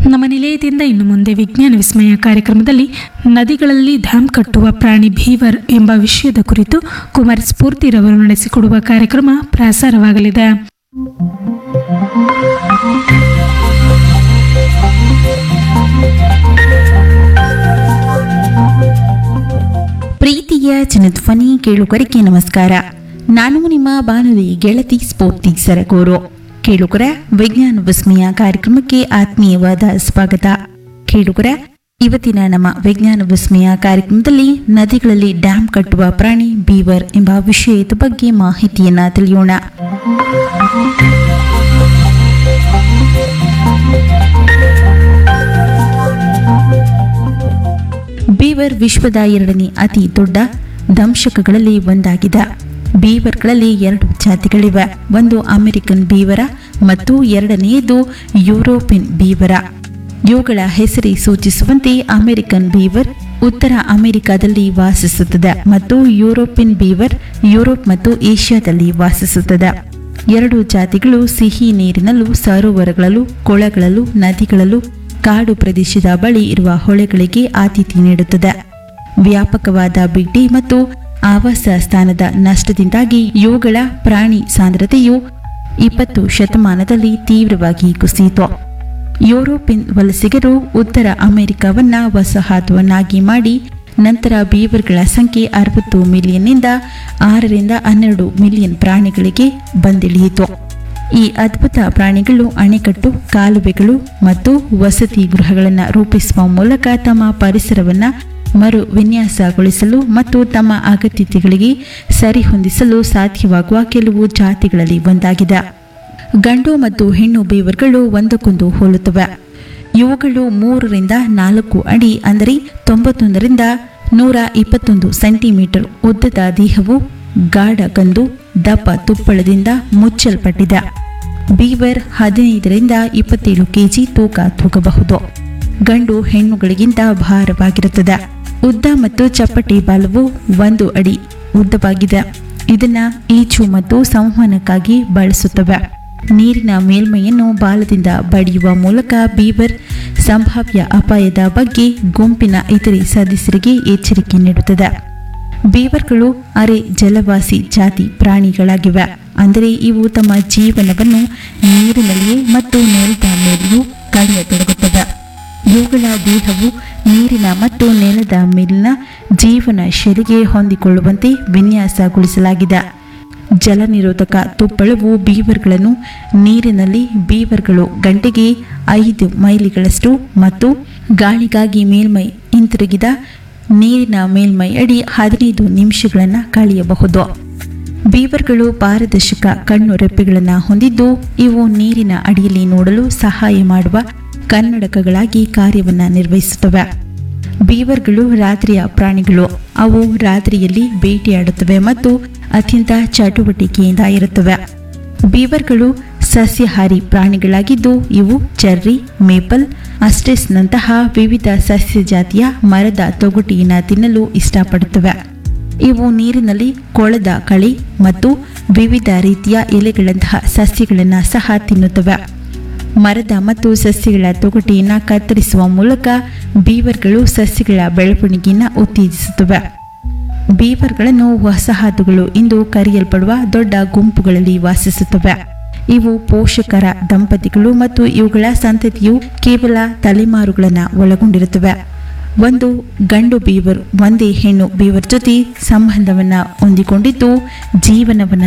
ನಮ್ಮ ನಿಲಯದಿಂದ ಇನ್ನು ಮುಂದೆ ವಿಜ್ಞಾನ ವಿಸ್ಮಯ ಕಾರ್ಯಕ್ರಮದಲ್ಲಿ ನದಿಗಳಲ್ಲಿ ಡ್ಯಾಮ್ ಕಟ್ಟುವ ಪ್ರಾಣಿ ಭೀವರ್ ಎಂಬ ವಿಷಯದ ಕುರಿತು ಕುಮಾರ್ ಸ್ಫೂರ್ತಿರವರು ನಡೆಸಿಕೊಡುವ ಕಾರ್ಯಕ್ರಮ ಪ್ರಸಾರವಾಗಲಿದೆ ಪ್ರೀತಿಯ ಜನಧ್ವನಿ ಕೇಳುಗರಿಗೆ ನಮಸ್ಕಾರ ನಾನು ನಿಮ್ಮ ಬಾನುಲಿ ಗೆಳತಿ ಸ್ಫೂರ್ತಿ ಸರಗೂರು ಕೇಳುಗರ ವಿಜ್ಞಾನ ವಿಸ್ಮಯ ಕಾರ್ಯಕ್ರಮಕ್ಕೆ ಆತ್ಮೀಯವಾದ ಸ್ವಾಗತ ಕೇಳುಗರ ಇವತ್ತಿನ ನಮ್ಮ ವಿಜ್ಞಾನ ವಿಸ್ಮಯ ಕಾರ್ಯಕ್ರಮದಲ್ಲಿ ನದಿಗಳಲ್ಲಿ ಡ್ಯಾಮ್ ಕಟ್ಟುವ ಪ್ರಾಣಿ ಬೀವರ್ ಎಂಬ ವಿಷಯದ ಬಗ್ಗೆ ಮಾಹಿತಿಯನ್ನ ತಿಳಿಯೋಣ ಬೀವರ್ ವಿಶ್ವದ ಎರಡನೇ ಅತಿ ದೊಡ್ಡ ದಂಶಕಗಳಲ್ಲಿ ಒಂದಾಗಿದೆ ಬೀವರ್ಗಳಲ್ಲಿ ಎರಡು ಜಾತಿಗಳಿವೆ ಒಂದು ಅಮೆರಿಕನ್ ಬೀವರ ಮತ್ತು ಎರಡನೆಯದು ಯುರೋಪಿಯನ್ ಬೀವರ ಇವುಗಳ ಹೆಸರೇ ಸೂಚಿಸುವಂತೆ ಅಮೆರಿಕನ್ ಬೀವರ್ ಉತ್ತರ ಅಮೆರಿಕಾದಲ್ಲಿ ವಾಸಿಸುತ್ತದೆ ಮತ್ತು ಯುರೋಪಿಯನ್ ಬೀವರ್ ಯುರೋಪ್ ಮತ್ತು ಏಷ್ಯಾದಲ್ಲಿ ವಾಸಿಸುತ್ತದೆ ಎರಡು ಜಾತಿಗಳು ಸಿಹಿ ನೀರಿನಲ್ಲೂ ಸರೋವರಗಳಲ್ಲೂ ಕೊಳಗಳಲ್ಲೂ ನದಿಗಳಲ್ಲೂ ಕಾಡು ಪ್ರದೇಶದ ಬಳಿ ಇರುವ ಹೊಳೆಗಳಿಗೆ ಆತಿಥ್ಯ ನೀಡುತ್ತದೆ ವ್ಯಾಪಕವಾದ ಬಿಡ್ಡಿ ಮತ್ತು ಆವಾಸ ಸ್ಥಾನದ ನಷ್ಟದಿಂದಾಗಿ ಇವುಗಳ ಪ್ರಾಣಿ ಸಾಂದ್ರತೆಯು ಇಪ್ಪತ್ತು ಶತಮಾನದಲ್ಲಿ ತೀವ್ರವಾಗಿ ಕುಸಿಯಿತು ಯುರೋಪಿಯನ್ ವಲಸಿಗರು ಉತ್ತರ ಅಮೆರಿಕವನ್ನ ವಸಾಹತುವನ್ನಾಗಿ ಮಾಡಿ ನಂತರ ಬೀವರ್ಗಳ ಸಂಖ್ಯೆ ಅರವತ್ತು ಮಿಲಿಯನ್ನಿಂದ ಆರರಿಂದ ಹನ್ನೆರಡು ಮಿಲಿಯನ್ ಪ್ರಾಣಿಗಳಿಗೆ ಬಂದಿಳಿಯಿತು ಈ ಅದ್ಭುತ ಪ್ರಾಣಿಗಳು ಅಣೆಕಟ್ಟು ಕಾಲುವೆಗಳು ಮತ್ತು ವಸತಿ ಗೃಹಗಳನ್ನು ರೂಪಿಸುವ ಮೂಲಕ ತಮ್ಮ ಪರಿಸರವನ್ನು ಮರು ವಿನ್ಯಾಸಗೊಳಿಸಲು ಮತ್ತು ತಮ್ಮ ಅಗತ್ಯತೆಗಳಿಗೆ ಸರಿಹೊಂದಿಸಲು ಸಾಧ್ಯವಾಗುವ ಕೆಲವು ಜಾತಿಗಳಲ್ಲಿ ಒಂದಾಗಿದೆ ಗಂಡು ಮತ್ತು ಹೆಣ್ಣು ಬೀವರ್ಗಳು ಒಂದಕ್ಕೊಂದು ಹೋಲುತ್ತವೆ ಇವುಗಳು ಮೂರರಿಂದ ನಾಲ್ಕು ಅಡಿ ಅಂದರೆ ತೊಂಬತ್ತೊಂದರಿಂದ ನೂರ ಇಪ್ಪತ್ತೊಂದು ಸೆಂಟಿಮೀಟರ್ ಉದ್ದದ ದೇಹವು ಗಾಢ ಕಂದು ದಪ್ಪ ತುಪ್ಪಳದಿಂದ ಮುಚ್ಚಲ್ಪಟ್ಟಿದೆ ಬೀವರ್ ಹದಿನೈದರಿಂದ ಇಪ್ಪತ್ತೇಳು ಕೆಜಿ ತೂಕ ತೂಗಬಹುದು ಗಂಡು ಹೆಣ್ಣುಗಳಿಗಿಂತ ಭಾರವಾಗಿರುತ್ತದೆ ಉದ್ದ ಮತ್ತು ಚಪ್ಪಟೆ ಬಾಲವು ಒಂದು ಅಡಿ ಉದ್ದವಾಗಿದೆ ಇದನ್ನ ಈಚು ಮತ್ತು ಸಂವಹನಕ್ಕಾಗಿ ಬಳಸುತ್ತವೆ ನೀರಿನ ಮೇಲ್ಮೈಯನ್ನು ಬಾಲದಿಂದ ಬಡಿಯುವ ಮೂಲಕ ಬೀವರ್ ಸಂಭಾವ್ಯ ಅಪಾಯದ ಬಗ್ಗೆ ಗುಂಪಿನ ಇತರೆ ಸದಸ್ಯರಿಗೆ ಎಚ್ಚರಿಕೆ ನೀಡುತ್ತದೆ ಬೀವರ್ಗಳು ಅರೆ ಜಲವಾಸಿ ಜಾತಿ ಪ್ರಾಣಿಗಳಾಗಿವೆ ಅಂದರೆ ಇವು ತಮ್ಮ ಜೀವನವನ್ನು ನೀರಿನಲ್ಲಿಯೇ ಮತ್ತು ನೆಲದ ಮೇಲೆಯೂ ಕಳೆಯತೊಡಗುತ್ತವೆ ಇವುಗಳ ದೇಹವು ನೀರಿನ ಮತ್ತು ನೆಲದ ಮೇಲಿನ ಜೀವನ ಶೈಲಿಗೆ ಹೊಂದಿಕೊಳ್ಳುವಂತೆ ವಿನ್ಯಾಸಗೊಳಿಸಲಾಗಿದೆ ಜಲನಿರೋಧಕ ತುಪ್ಪಳವು ಬೀವರ್ಗಳನ್ನು ನೀರಿನಲ್ಲಿ ಬೀವರ್ಗಳು ಗಂಟೆಗೆ ಐದು ಮೈಲಿಗಳಷ್ಟು ಮತ್ತು ಗಾಳಿಗಾಗಿ ಮೇಲ್ಮೈ ಹಿಂತಿರುಗಿದ ನೀರಿನ ಮೇಲ್ಮೈ ಅಡಿ ಹದಿನೈದು ನಿಮಿಷಗಳನ್ನು ಕಳೆಯಬಹುದು ಬೀವರ್ಗಳು ಪಾರದರ್ಶಕ ಕಣ್ಣು ರೆಪ್ಪೆಗಳನ್ನು ಹೊಂದಿದ್ದು ಇವು ನೀರಿನ ಅಡಿಯಲ್ಲಿ ನೋಡಲು ಸಹಾಯ ಮಾಡುವ ಕನ್ನಡಕಗಳಾಗಿ ಕಾರ್ಯವನ್ನು ನಿರ್ವಹಿಸುತ್ತವೆ ಬೀವರ್ಗಳು ರಾತ್ರಿಯ ಪ್ರಾಣಿಗಳು ಅವು ರಾತ್ರಿಯಲ್ಲಿ ಬೇಟೆಯಾಡುತ್ತವೆ ಮತ್ತು ಅತ್ಯಂತ ಚಟುವಟಿಕೆಯಿಂದ ಇರುತ್ತವೆ ಬೀವರ್ಗಳು ಸಸ್ಯಾಹಾರಿ ಪ್ರಾಣಿಗಳಾಗಿದ್ದು ಇವು ಚೆರ್ರಿ ಮೇಪಲ್ ಅಸ್ಟೆಸ್ನಂತಹ ವಿವಿಧ ಸಸ್ಯ ಜಾತಿಯ ಮರದ ತೊಗಟಿಯನ್ನು ತಿನ್ನಲು ಇಷ್ಟಪಡುತ್ತವೆ ಇವು ನೀರಿನಲ್ಲಿ ಕೊಳದ ಕಳೆ ಮತ್ತು ವಿವಿಧ ರೀತಿಯ ಎಲೆಗಳಂತಹ ಸಸ್ಯಗಳನ್ನು ಸಹ ತಿನ್ನುತ್ತವೆ ಮರದ ಮತ್ತು ಸಸ್ಯಗಳ ತೊಗಟೆಯನ್ನು ಕತ್ತರಿಸುವ ಮೂಲಕ ಬೀವರ್ಗಳು ಸಸ್ಯಗಳ ಬೆಳವಣಿಗೆಯನ್ನು ಉತ್ತೇಜಿಸುತ್ತವೆ ಬೀವರ್ಗಳನ್ನು ವಸಾಹತುಗಳು ಎಂದು ಕರೆಯಲ್ಪಡುವ ದೊಡ್ಡ ಗುಂಪುಗಳಲ್ಲಿ ವಾಸಿಸುತ್ತವೆ ಇವು ಪೋಷಕರ ದಂಪತಿಗಳು ಮತ್ತು ಇವುಗಳ ಸಂತತಿಯು ಕೇವಲ ತಲೆಮಾರುಗಳನ್ನು ಒಳಗೊಂಡಿರುತ್ತವೆ ಒಂದು ಗಂಡು ಬೀವರ್ ಒಂದೇ ಹೆಣ್ಣು ಬೀವರ್ ಜೊತೆ ಸಂಬಂಧವನ್ನು ಹೊಂದಿಕೊಂಡಿದ್ದು ಜೀವನವನ್ನು